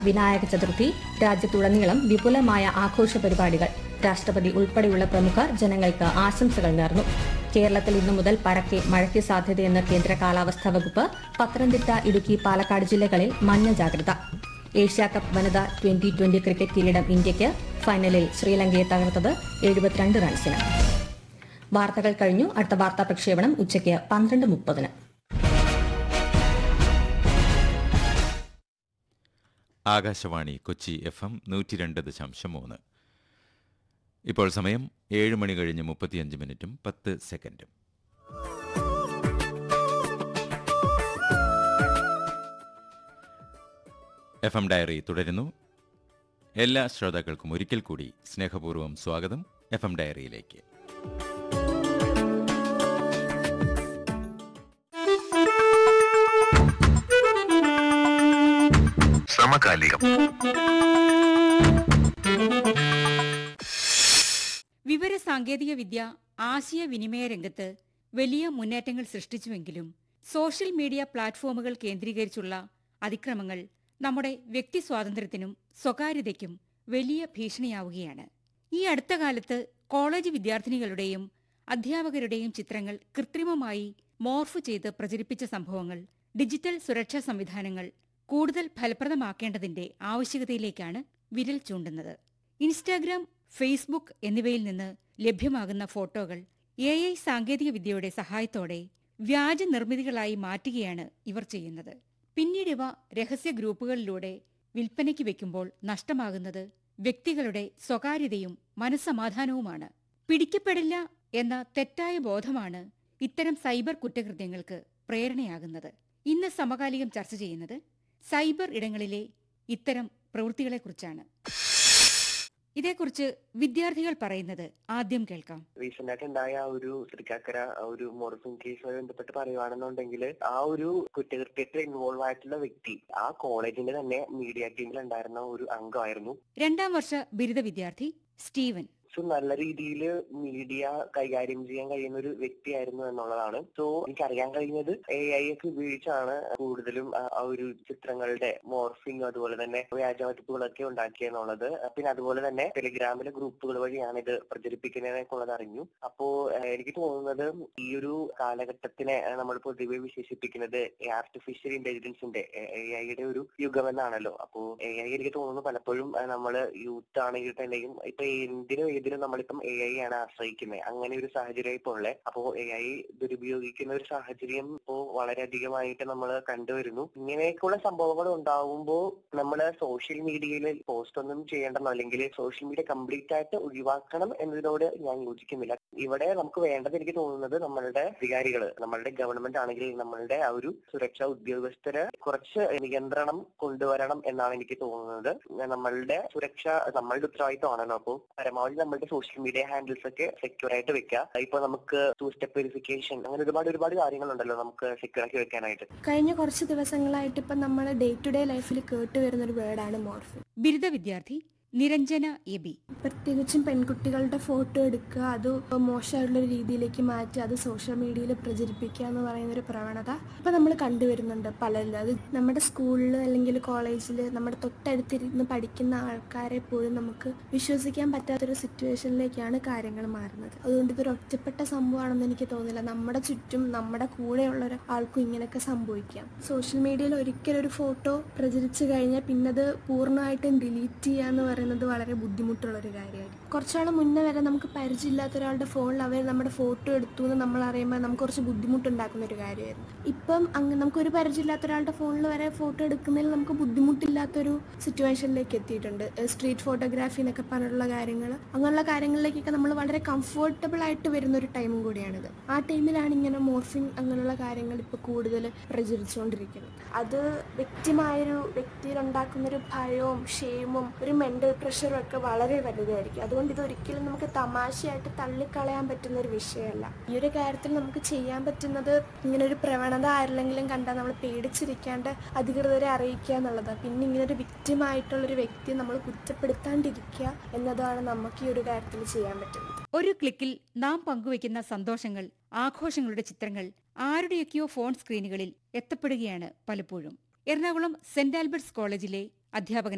വിനായക ചതുർത്ഥി രാജ്യത്തുടനീളം വിപുലമായ ആഘോഷ പരിപാടികൾ രാഷ്ട്രപതി ഉൾപ്പെടെയുള്ള പ്രമുഖർ ജനങ്ങൾക്ക് ആശംസകൾ നേർന്നു കേരളത്തിൽ ഇന്നു മുതൽ പരക്കെ മഴയ്ക്ക് സാധ്യതയെന്ന് കേന്ദ്ര കാലാവസ്ഥാ വകുപ്പ് പത്തനംതിട്ട ഇടുക്കി പാലക്കാട് ജില്ലകളിൽ മഞ്ഞ ജാഗ്രത ഏഷ്യാകപ്പ് വനിതാ ട്വന്റി ട്വന്റി ക്രിക്കറ്റ് കിരീടം ഇന്ത്യയ്ക്ക് ഫൈനലിൽ ശ്രീലങ്കയെ തകർത്തത് എഴുപത്തിരണ്ട് റൺസിന് വാർത്തകൾ കഴിഞ്ഞു അടുത്ത വാർത്താ പ്രക്ഷേപണം ഉച്ചയ്ക്ക് പന്ത്രണ്ട് മുപ്പതിന് ആകാശവാണി കൊച്ചി എഫ് എം നൂറ്റി രണ്ട് ദശാംശം മൂന്ന് ഇപ്പോൾ സമയം ഏഴ് മണി കഴിഞ്ഞ് മുപ്പത്തിയഞ്ച് മിനിറ്റും പത്ത് സെക്കൻഡും എഫ് എം ഡയറി തുടരുന്നു എല്ലാ ശ്രോതാക്കൾക്കും ഒരിക്കൽ കൂടി സ്നേഹപൂർവ്വം സ്വാഗതം എഫ് എം ഡയറിയിലേക്ക് സമകാലികം വിവര സാങ്കേതിക വിദ്യ ആശയവിനിമയ രംഗത്ത് വലിയ മുന്നേറ്റങ്ങൾ സൃഷ്ടിച്ചുവെങ്കിലും സോഷ്യൽ മീഡിയ പ്ലാറ്റ്ഫോമുകൾ കേന്ദ്രീകരിച്ചുള്ള അതിക്രമങ്ങൾ നമ്മുടെ വ്യക്തി സ്വാതന്ത്ര്യത്തിനും സ്വകാര്യതയ്ക്കും വലിയ ഭീഷണിയാവുകയാണ് ഈ അടുത്ത കാലത്ത് കോളേജ് വിദ്യാർത്ഥിനികളുടെയും അധ്യാപകരുടെയും ചിത്രങ്ങൾ കൃത്രിമമായി മോർഫ് ചെയ്ത് പ്രചരിപ്പിച്ച സംഭവങ്ങൾ ഡിജിറ്റൽ സുരക്ഷാ സംവിധാനങ്ങൾ കൂടുതൽ ഫലപ്രദമാക്കേണ്ടതിന്റെ ആവശ്യകതയിലേക്കാണ് വിരൽ ചൂണ്ടുന്നത് ഇൻസ്റ്റാഗ്രാം ഫേസ്ബുക്ക് എന്നിവയിൽ നിന്ന് ലഭ്യമാകുന്ന ഫോട്ടോകൾ എ ഐ സാങ്കേതികവിദ്യയുടെ സഹായത്തോടെ വ്യാജ നിർമ്മിതികളായി മാറ്റുകയാണ് ഇവർ ചെയ്യുന്നത് പിന്നീട് ഇവ രഹസ്യ ഗ്രൂപ്പുകളിലൂടെ വിൽപ്പനയ്ക്ക് വെക്കുമ്പോൾ നഷ്ടമാകുന്നത് വ്യക്തികളുടെ സ്വകാര്യതയും മനസ്സമാധാനവുമാണ് പിടിക്കപ്പെടില്ല എന്ന തെറ്റായ ബോധമാണ് ഇത്തരം സൈബർ കുറ്റകൃത്യങ്ങൾക്ക് പ്രേരണയാകുന്നത് ഇന്ന് സമകാലികം ചർച്ച ചെയ്യുന്നത് സൈബർ ഇടങ്ങളിലെ ഇത്തരം പ്രവൃത്തികളെക്കുറിച്ചാണ് ഇതേക്കുറിച്ച് വിദ്യാർത്ഥികൾ പറയുന്നത് ആദ്യം കേൾക്കാം റീസെന്റ് ആയിട്ട് ഉണ്ടായ ആ ഒരു തൃക്കാക്കര ആ ഒരു മോർഫിംഗ് കേസുമായി ബന്ധപ്പെട്ട് പറയുവാണെന്നുണ്ടെങ്കിൽ ആ ഒരു കുറ്റകൃത്യത്തിൽ ഇൻവോൾവ് ആയിട്ടുള്ള വ്യക്തി ആ കോളേജിന്റെ തന്നെ മീഡിയ ടീമിൽ ഉണ്ടായിരുന്ന ഒരു അംഗമായിരുന്നു രണ്ടാം വർഷ ബിരുദ വിദ്യാർത്ഥി സ്റ്റീവൻ സോ നല്ല രീതിയിൽ മീഡിയ കൈകാര്യം ചെയ്യാൻ കഴിയുന്ന ഒരു വ്യക്തിയായിരുന്നു എന്നുള്ളതാണ് സോ എനിക്കറിയാൻ കഴിഞ്ഞത് എ ഐ ഒക്കെ ഉപയോഗിച്ചാണ് കൂടുതലും ആ ആ ഒരു ചിത്രങ്ങളുടെ മോർഫിംഗ് അതുപോലെ തന്നെ വ്യാജമറ്റിപ്പുകളൊക്കെ ഉണ്ടാക്കിയെന്നുള്ളത് പിന്നെ അതുപോലെ തന്നെ ടെലിഗ്രാമിലെ ഗ്രൂപ്പുകൾ വഴിയാണ് ഇത് പ്രചരിപ്പിക്കുന്നതെന്നുള്ളത് അറിഞ്ഞു അപ്പോ ഏഹ്, എനിക്ക് തോന്നുന്നത് ഈ ഒരു കാലഘട്ടത്തിനെ ഏഹ്, നമ്മൾ പൊതുവെ വിശേഷിപ്പിക്കുന്നത് ആർട്ടിഫിഷ്യൽ ഇന്റലിജൻസിന്റെ എ ഐയുടെ ഒരു യുഗം എന്നാണല്ലോ അപ്പോ എ ഐ എനിക്ക് തോന്നുന്നു പലപ്പോഴും ഏഹ്, നമ്മള് യൂത്ത് ആണെങ്കിൽ തന്നെയും ഇപ്പൊ എന്തിനും ഏതിനും നമ്മളിപ്പം എ ഐ ആണ് ആശ്രയിക്കുന്നത് അങ്ങനെ ഒരു സാഹചര്യം ഇപ്പോൾ ഉള്ളത് അപ്പോ എ ഐ ദുരുപയോഗിക്കുന്ന ഒരു സാഹചര്യം ഇപ്പോ വളരെയധികമായിട്ട് നമ്മൾ കണ്ടുവരുന്നു ഇങ്ങനെയൊക്കെയുള്ള സംഭവങ്ങൾ ഉണ്ടാവുമ്പോൾ നമ്മള് സോഷ്യൽ മീഡിയയിൽ പോസ്റ്റ് ഒന്നും ചെയ്യേണ്ടെന്നോ അല്ലെങ്കിൽ സോഷ്യൽ മീഡിയ കംപ്ലീറ്റ് ആയിട്ട് ഒഴിവാക്കണം എന്നതിനോട് ഞാൻ യോജിക്കുന്നില്ല ഇവിടെ നമുക്ക് വേണ്ടത് എനിക്ക് തോന്നുന്നത് നമ്മളുടെ അധികാരികൾ നമ്മളുടെ ഗവൺമെന്റ് ആണെങ്കിൽ നമ്മളുടെ ആ ഒരു സുരക്ഷാ ഉദ്യോഗസ്ഥര് കുറച്ച് നിയന്ത്രണം കൊണ്ടുവരണം എന്നാണ് എനിക്ക് തോന്നുന്നത് നമ്മളുടെ സുരക്ഷ നമ്മളുടെ ഉത്തരവാദിത്തമാണല്ലോ അപ്പോൾ പരമാവധി നമ്മളുടെ സോഷ്യൽ മീഡിയ ഹാൻഡിൽസ് ഒക്കെ സെക്യൂർ ആയിട്ട് വെക്കുക ഇപ്പൊ നമുക്ക് ടു സ്റ്റെപ്പ് വെരിഫിക്കേഷൻ അങ്ങനെ ഒരുപാട് ഒരുപാട് കാര്യങ്ങളുണ്ടല്ലോ നമുക്ക് സെക്യൂർ ആക്കി വെക്കാനായിട്ട് കഴിഞ്ഞ കുറച്ച് ദിവസങ്ങളായിട്ട് ഇപ്പം നമ്മൾ ഡേ ടു ഡേ ലൈഫിൽ കേട്ട് വരുന്ന ഒരു വേർഡാണ് മോർഫിൻ ബിരുദ വിദ്യാർത്ഥി നിരഞ്ജന എബി പ്രത്യേകിച്ചും പെൺകുട്ടികളുടെ ഫോട്ടോ എടുക്കുക അത് മോശമായിട്ടുള്ള ഒരു രീതിയിലേക്ക് മാറ്റി അത് സോഷ്യൽ മീഡിയയിൽ പ്രചരിപ്പിക്കുക എന്ന് പറയുന്ന ഒരു പ്രവണത ഇപ്പം നമ്മൾ കണ്ടുവരുന്നുണ്ട് പലരിലും അത് നമ്മുടെ സ്കൂളിൽ അല്ലെങ്കിൽ കോളേജിൽ നമ്മുടെ തൊട്ടടുത്തിരുന്ന് പഠിക്കുന്ന ആൾക്കാരെ പോലും നമുക്ക് വിശ്വസിക്കാൻ പറ്റാത്തൊരു സിറ്റുവേഷനിലേക്കാണ് കാര്യങ്ങൾ മാറുന്നത് അതുകൊണ്ട് ഇതൊരു ഒറ്റപ്പെട്ട സംഭവമാണെന്ന് എനിക്ക് തോന്നുന്നില്ല നമ്മുടെ ചുറ്റും നമ്മുടെ കൂടെയുള്ള ഒരാൾക്കും ഇങ്ങനെയൊക്കെ സംഭവിക്കാം സോഷ്യൽ മീഡിയയിൽ ഒരിക്കലും ഒരു ഫോട്ടോ പ്രചരിച്ചു കഴിഞ്ഞാൽ പിന്നത് പൂർണ്ണമായിട്ടും ഡിലീറ്റ് ചെയ്യുക എന്ന് പറയുന്നത് വളരെ ബുദ്ധിമുട്ടുള്ള ഒരു കാര്യമായിരിക്കും കുറച്ചാൾ മുന്നേ വരെ നമുക്ക് പരിചയമില്ലാത്ത ഒരാളുടെ ഫോണിൽ അവർ നമ്മുടെ ഫോട്ടോ എടുത്തു എന്ന് നമ്മൾ അറിയുമ്പോൾ നമുക്ക് കുറച്ച് ബുദ്ധിമുട്ടുണ്ടാക്കുന്ന ഒരു കാര്യമായിരുന്നു ഇപ്പം അങ്ങ് നമുക്കൊരു പരിചയമില്ലാത്ത ഒരാളുടെ ഫോണിൽ വരെ ഫോട്ടോ എടുക്കുന്നതിൽ നമുക്ക് ബുദ്ധിമുട്ടില്ലാത്തൊരു സിറ്റുവേഷനിലേക്ക് എത്തിയിട്ടുണ്ട് സ്ട്രീറ്റ് ഫോട്ടോഗ്രാഫി എന്നൊക്കെ പറഞ്ഞിട്ടുള്ള കാര്യങ്ങൾ അങ്ങനെയുള്ള കാര്യങ്ങളിലേക്കൊക്കെ നമ്മൾ വളരെ കംഫർട്ടബിൾ ആയിട്ട് വരുന്ന ഒരു ടൈമും കൂടിയാണിത് ആ ടൈമിലാണ് ഇങ്ങനെ മോർഫിംഗ് അങ്ങനെയുള്ള കാര്യങ്ങൾ ഇപ്പോൾ കൂടുതൽ പ്രചരിച്ചുകൊണ്ടിരിക്കുന്നത് അത് വ്യക്തിമായൊരു വ്യക്തിയിലുണ്ടാക്കുന്ന ഒരു ഭയവും ക്ഷേമവും ഒരു മെന്റൽ പ്രഷറും ഒക്കെ വളരെ വലുതായിരിക്കും അതുകൊണ്ട് ഇത് ഒരിക്കലും നമുക്ക് തമാശയായിട്ട് തള്ളിക്കളയാൻ പറ്റുന്ന ഒരു വിഷയമല്ല ഈ ഒരു കാര്യത്തിൽ നമുക്ക് ചെയ്യാൻ പറ്റുന്നത് ഇങ്ങനെ ഒരു പ്രവണത ആരിലെങ്കിലും കണ്ടാൽ നമ്മൾ പേടിച്ചിരിക്കാണ്ട് അധികൃതരെ അറിയിക്കുക എന്നുള്ളതാണ് പിന്നെ ഇങ്ങനെ ഒരു വിക്റ്റിമായിട്ടുള്ളൊരു വ്യക്തിയെ നമ്മൾ കുറ്റപ്പെടുത്താണ്ടിരിക്കുക എന്നതാണ് നമുക്ക് ഈ ഒരു കാര്യത്തിൽ ചെയ്യാൻ പറ്റുന്നത് ഒരു ക്ലിക്കിൽ നാം പങ്കുവയ്ക്കുന്ന സന്തോഷങ്ങൾ ആഘോഷങ്ങളുടെ ചിത്രങ്ങൾ ആരുടെയൊക്കെയോ ഫോൺ സ്ക്രീനുകളിൽ എത്തപ്പെടുകയാണ് പലപ്പോഴും എറണാകുളം സെന്റ് ആൽബർട്ട്സ് കോളേജിലെ അധ്യാപകൻ